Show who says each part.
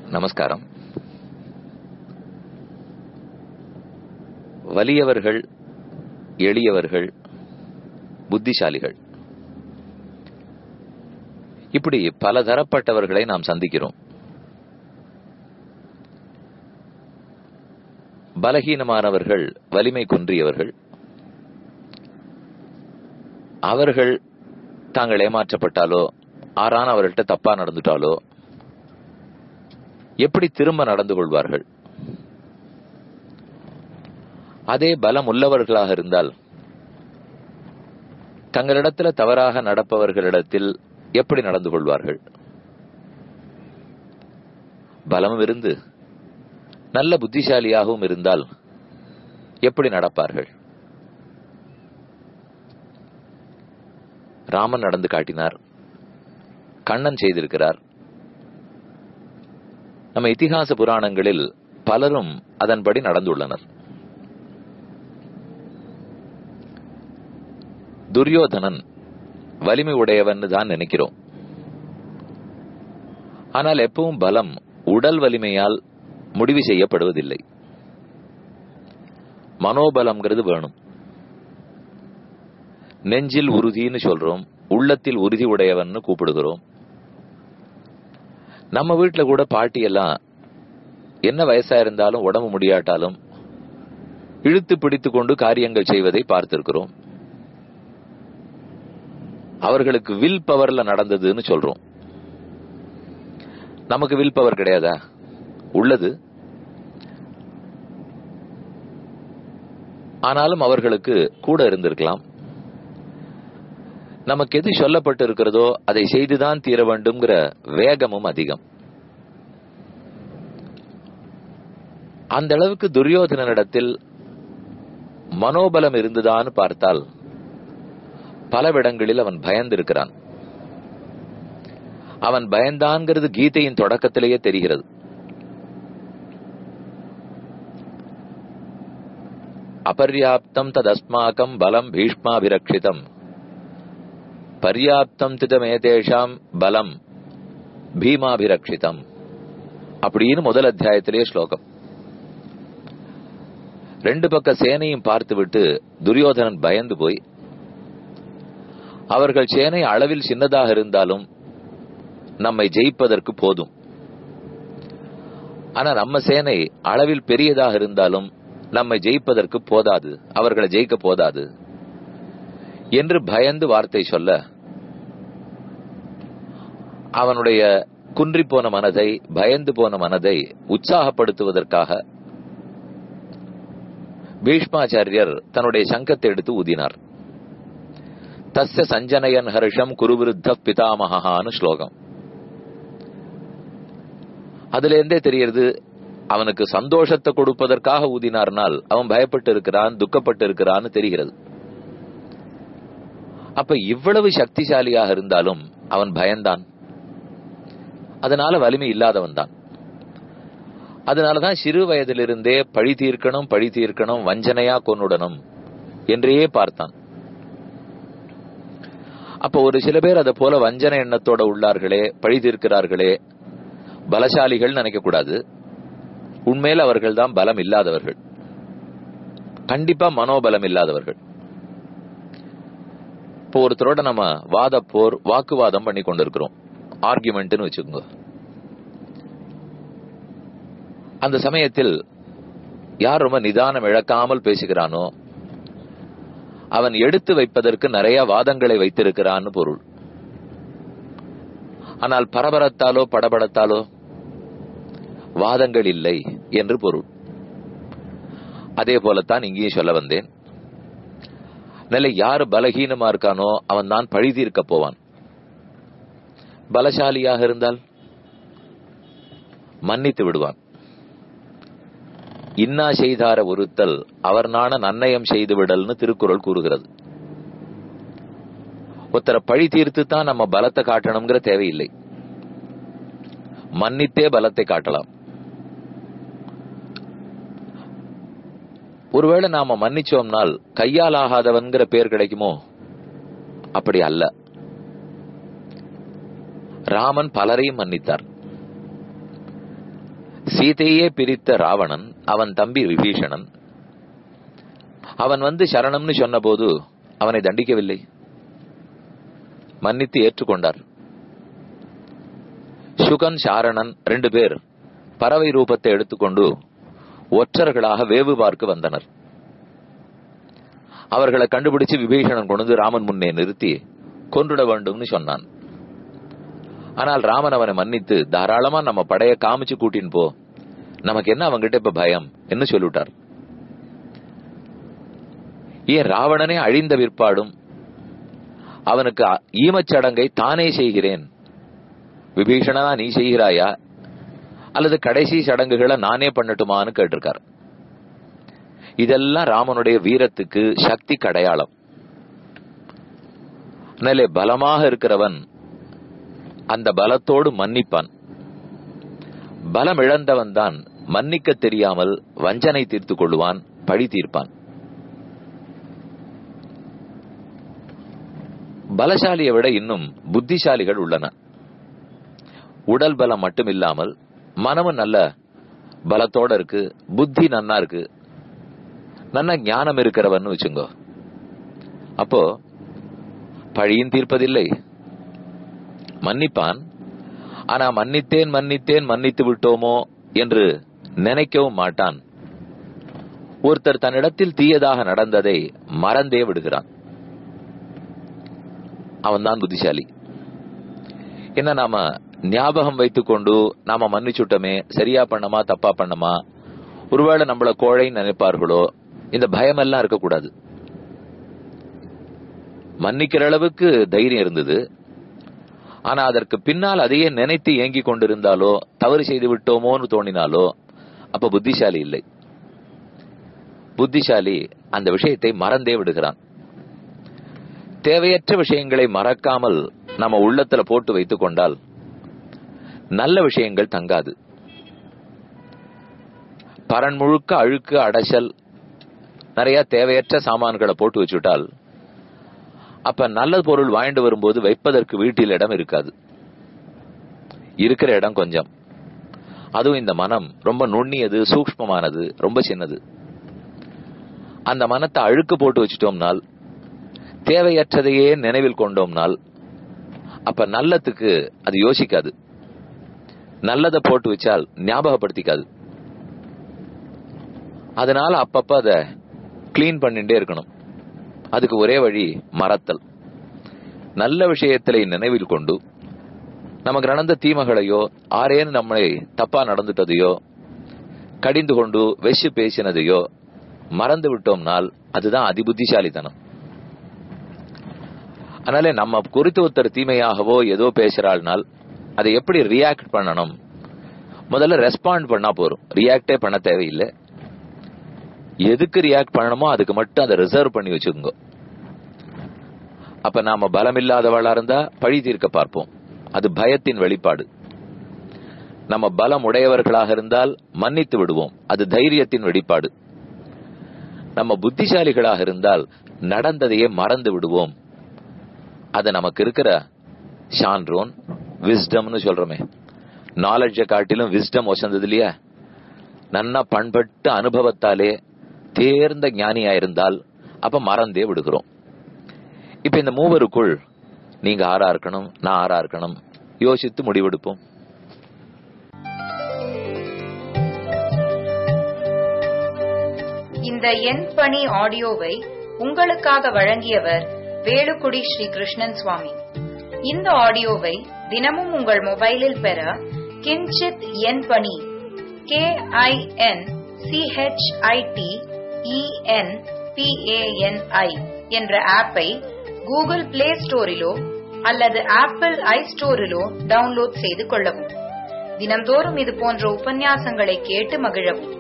Speaker 1: நமஸ்காரம் வலியவர்கள் எளியவர்கள் புத்திசாலிகள் இப்படி பல தரப்பட்டவர்களை நாம் சந்திக்கிறோம் பலகீனமானவர்கள் வலிமை குன்றியவர்கள் அவர்கள் தாங்கள் ஏமாற்றப்பட்டாலோ ஆறான அவர்கள்ட்ட தப்பா நடந்துட்டாலோ எப்படி திரும்ப நடந்து கொள்வார்கள் அதே பலம் உள்ளவர்களாக இருந்தால் தங்களிடத்துல தவறாக நடப்பவர்களிடத்தில் எப்படி நடந்து கொள்வார்கள் பலமும் இருந்து நல்ல புத்திசாலியாகவும் இருந்தால் எப்படி நடப்பார்கள் ராமன் நடந்து காட்டினார் கண்ணன் செய்திருக்கிறார் நம்ம இத்திகாச புராணங்களில் பலரும் அதன்படி நடந்துள்ளனர் துரியோதனன் வலிமை உடையவன் தான் நினைக்கிறோம் ஆனால் எப்பவும் பலம் உடல் வலிமையால் முடிவு செய்யப்படுவதில்லை மனோபலம்ங்கிறது வேணும் நெஞ்சில் உறுதின்னு சொல்றோம் உள்ளத்தில் உறுதி உடையவன் கூப்பிடுகிறோம் நம்ம வீட்டுல கூட பாட்டி எல்லாம் என்ன வயசா இருந்தாலும் உடம்பு முடியாட்டாலும் இழுத்து பிடித்து கொண்டு காரியங்கள் செய்வதை பார்த்திருக்கிறோம் அவர்களுக்கு வில் பவர்ல நடந்ததுன்னு சொல்றோம் நமக்கு வில் பவர் கிடையாதா உள்ளது ஆனாலும் அவர்களுக்கு கூட இருந்திருக்கலாம் நமக்கு எது சொல்லப்பட்டு இருக்கிறதோ அதை செய்துதான் தீர வேண்டும்ங்கிற வேகமும் அதிகம் அந்த அளவுக்கு துரியோதனனிடத்தில் மனோபலம் இருந்துதான்னு பார்த்தால் பலவிடங்களில் அவன் பயந்திருக்கிறான் அவன் பயந்தான்கிறது கீதையின் தொடக்கத்திலேயே தெரிகிறது அபர்யாப்தம் ததஸ்மாக்கம் பலம் பீஷ்மாபிரக்ஷிதம் பர்யாப்தம் திதமேதேஷாம் பலம் பீமாபிரக்ஷிதம் அப்படின்னு முதல் அத்தியாயத்திலே ஸ்லோகம் ரெண்டு பக்க சேனையும் பார்த்துவிட்டு துரியோதனன் பயந்து போய் அவர்கள் சேனை அளவில் சின்னதாக இருந்தாலும் நம்மை ஜெயிப்பதற்கு போதும் ஆனா நம்ம சேனை அளவில் பெரியதாக இருந்தாலும் நம்மை ஜெயிப்பதற்கு போதாது அவர்களை ஜெயிக்க போதாது என்று பயந்து வார்த்தை சொல்ல அவனுடைய குன்றி போன மனதை பயந்து போன மனதை உற்சாகப்படுத்துவதற்காக பீஷ்மாச்சாரியர் தன்னுடைய சங்கத்தை எடுத்து ஊதினார் தஸ்ய சஞ்சனயன் ஹர்ஷம் குருவிருத்த பிதாமகான்னு ஸ்லோகம் அதுல இருந்தே தெரியறது அவனுக்கு சந்தோஷத்தை கொடுப்பதற்காக ஊதினார்னால் அவன் பயப்பட்டு இருக்கிறான் துக்கப்பட்டு இருக்கிறான்னு தெரிகிறது அப்ப இவ்வளவு சக்திசாலியாக இருந்தாலும் அவன் பயந்தான் அதனால வலிமை இல்லாதவன் தான் அதனாலதான் சிறு வயதிலிருந்தே பழி தீர்க்கணும் பழி தீர்க்கணும் வஞ்சனையா கொன்னுடணும் என்றே பார்த்தான் அப்ப ஒரு சில பேர் அதை போல வஞ்சன எண்ணத்தோட உள்ளார்களே பழி தீர்க்கிறார்களே பலசாலிகள் நினைக்க கூடாது உண்மையில் அவர்கள் தான் பலம் இல்லாதவர்கள் கண்டிப்பா மனோபலம் இல்லாதவர்கள் இப்போ ஒருத்தரோட நம்ம வாத போர் வாக்குவாதம் பண்ணி கொண்டிருக்கிறோம் ஆர்குமெண்ட்னு வச்சுக்கோங்க அந்த சமயத்தில் யார் ரொம்ப நிதானம் இழக்காமல் பேசுகிறானோ அவன் எடுத்து வைப்பதற்கு நிறைய வாதங்களை வைத்திருக்கிறான்னு பொருள் ஆனால் பரபரத்தாலோ படபடத்தாலோ வாதங்கள் இல்லை என்று பொருள் அதே போலத்தான் இங்கேயும் சொல்ல வந்தேன் நிலை யாரு பலகீனமா இருக்கானோ அவன் தான் பழி தீர்க்க போவான் பலசாலியாக இருந்தால் மன்னித்து விடுவான் இன்னா செய்தார ஒருத்தல் அவர் நாண நன்னயம் செய்து விடல்னு திருக்குறள் கூறுகிறது ஒருத்தரை பழி தீர்த்து தான் நம்ம பலத்தை காட்டணுங்கிற தேவையில்லை மன்னித்தே பலத்தை காட்டலாம் ஒருவேளை நாம மன்னிச்சோம்னால் கையால் ஆகாதவன்கிற பேர் கிடைக்குமோ அப்படி அல்ல ராமன் பலரையும் மன்னித்தார் சீதையே பிரித்த ராவணன் அவன் தம்பி விபீஷணன் அவன் வந்து சரணம்னு சொன்னபோது அவனை தண்டிக்கவில்லை மன்னித்து ஏற்றுக்கொண்டார் சுகன் சாரணன் ரெண்டு பேர் பறவை ரூபத்தை எடுத்துக்கொண்டு ஒற்றர்களாக வேவு பார்க்க வந்தனர் அவர்களை கண்டுபிடிச்சு விபீஷணன் கொண்டு வந்து ராமன் முன்னே நிறுத்தி கொன்றுட வேண்டும்னு சொன்னான் ஆனால் ராமன் அவனை மன்னித்து தாராளமா நம்ம படைய காமிச்சு கூட்டின்னு போ நமக்கு என்ன அவங்கிட்ட இப்ப பயம் என்று சொல்லிவிட்டார் ஏன் ராவணனே அழிந்த விற்பாடும் அவனுக்கு ஈமச்சடங்கை தானே செய்கிறேன் விபீஷணனா நீ செய்கிறாயா அல்லது கடைசி சடங்குகளை நானே பண்ணட்டுமான்னு கேட்டிருக்கார் இதெல்லாம் ராமனுடைய வீரத்துக்கு சக்தி கடையாளம் நிலை பலமாக இருக்கிறவன் அந்த பலத்தோடு மன்னிப்பான் பலம் இழந்தவன் தான் மன்னிக்க தெரியாமல் வஞ்சனை தீர்த்து கொள்வான் பழி தீர்ப்பான் பலசாலியை விட இன்னும் புத்திசாலிகள் உள்ளன உடல் பலம் மட்டும் இல்லாமல் மனமும் நல்ல பலத்தோட இருக்கு புத்தி நன்னா இருக்கு நல்ல ஞானம் இருக்கிறவன் வச்சுங்கோ அப்போ பழியும் தீர்ப்பதில்லை மன்னிப்பான் ஆனா மன்னித்தேன் மன்னித்தேன் மன்னித்து விட்டோமோ என்று நினைக்கவும் மாட்டான் ஒருத்தர் தன்னிடத்தில் தீயதாக நடந்ததை மறந்தே விடுகிறான் அவன்தான் புத்திசாலி என்ன நாம ஞாபகம் வைத்துக்கொண்டு நாம மன்னிச்சுட்டோமே சரியா பண்ணமா தப்பா பண்ணமா ஒருவேளை நம்மள கோழைன்னு நினைப்பார்களோ இந்த பயம் எல்லாம் இருக்கக்கூடாது மன்னிக்கிற அளவுக்கு தைரியம் இருந்தது ஆனா அதற்கு பின்னால் அதையே நினைத்து ஏங்கி கொண்டிருந்தாலோ தவறு செய்து விட்டோமோன்னு தோணினாலோ அப்ப புத்திசாலி இல்லை புத்திசாலி அந்த விஷயத்தை மறந்தே விடுகிறான் தேவையற்ற விஷயங்களை மறக்காமல் நம்ம உள்ளத்துல போட்டு வைத்துக் கொண்டால் நல்ல விஷயங்கள் தங்காது பரன் முழுக்க அழுக்கு அடைசல் நிறைய தேவையற்ற சாமான்களை போட்டு வச்சுட்டால் அப்ப நல்ல பொருள் வாங்கிட்டு வரும்போது வைப்பதற்கு வீட்டில் இடம் இருக்காது இருக்கிற இடம் கொஞ்சம் அதுவும் இந்த மனம் ரொம்ப நுண்ணியது சூக்மமானது ரொம்ப சின்னது அந்த மனத்தை அழுக்கு போட்டு வச்சுட்டோம்னால் தேவையற்றதையே நினைவில் கொண்டோம்னால் அப்ப நல்லத்துக்கு அது யோசிக்காது நல்லதை போட்டு வச்சால் ஞாபகப்படுத்திக்காது அதனால அப்பப்ப அதை கிளீன் பண்ணிட்டே இருக்கணும் அதுக்கு ஒரே வழி மறத்தல் நல்ல விஷயத்திலே நினைவில் கொண்டு நமக்கு நடந்த தீமைகளையோ ஆரேன்னு நம்மளை தப்பா நடந்துட்டதையோ கடிந்து கொண்டு வெச்சு பேசினதையோ மறந்து விட்டோம்னால் அதுதான் அதிபுத்திசாலித்தனம் அதனால நம்ம குறித்து ஒருத்தர் தீமையாகவோ ஏதோ பேசுறாள்னால் அதை எப்படி ரியாக்ட் பண்ணணும் முதல்ல ரெஸ்பாண்ட் பண்ணா போறோம் ரியாக்டே பண்ண தேவையில்லை எதுக்கு ரியாக்ட் பண்ணணுமோ அதுக்கு மட்டும் அதை ரிசர்வ் பண்ணி வச்சுக்கோங்க அப்ப நாம பலம் இல்லாதவளா இருந்தா பழி தீர்க்க பார்ப்போம் அது பயத்தின் வெளிப்பாடு நம்ம பலம் உடையவர்களாக இருந்தால் மன்னித்து விடுவோம் அது தைரியத்தின் வெளிப்பாடு நம்ம புத்திசாலிகளாக இருந்தால் நடந்ததையே மறந்து விடுவோம் அது நமக்கு இருக்கிற ஷான்ரோன் விஸ்டம்னு சொல்றோமே நாலெட்ஜை காட்டிலும் விஸ்டம் வசந்தது இல்லையா நன்னா பண்பட்டு அனுபவத்தாலே தேர்ந்த ஞானியா இருந்தால் அப்ப மறந்தே விடுகிறோம் இப்ப இந்த மூவருக்குள் நீங்க ஆறா இருக்கணும் நான் ஆறா இருக்கணும் யோசித்து முடிவெடுப்போம்
Speaker 2: இந்த எண் பணி ஆடியோவை உங்களுக்காக வழங்கியவர் வேலுக்குடி ஸ்ரீ கிருஷ்ணன் சுவாமி இந்த ஆடியோவை தினமும் உங்கள் மொபைலில் பெற கிஞ்சித் எண் பணி கே ஐ என் சிஹெச்ஐடி இஎன் பிஏஎன்ஐ என்ற ஆப்பை கூகுள் பிளே ஸ்டோரிலோ அல்லது ஆப்பிள் ஐ ஸ்டோரிலோ டவுன்லோட் செய்து கொள்ளவும் தினம்தோறும் இது போன்ற உபன்யாசங்களை கேட்டு மகிழவும்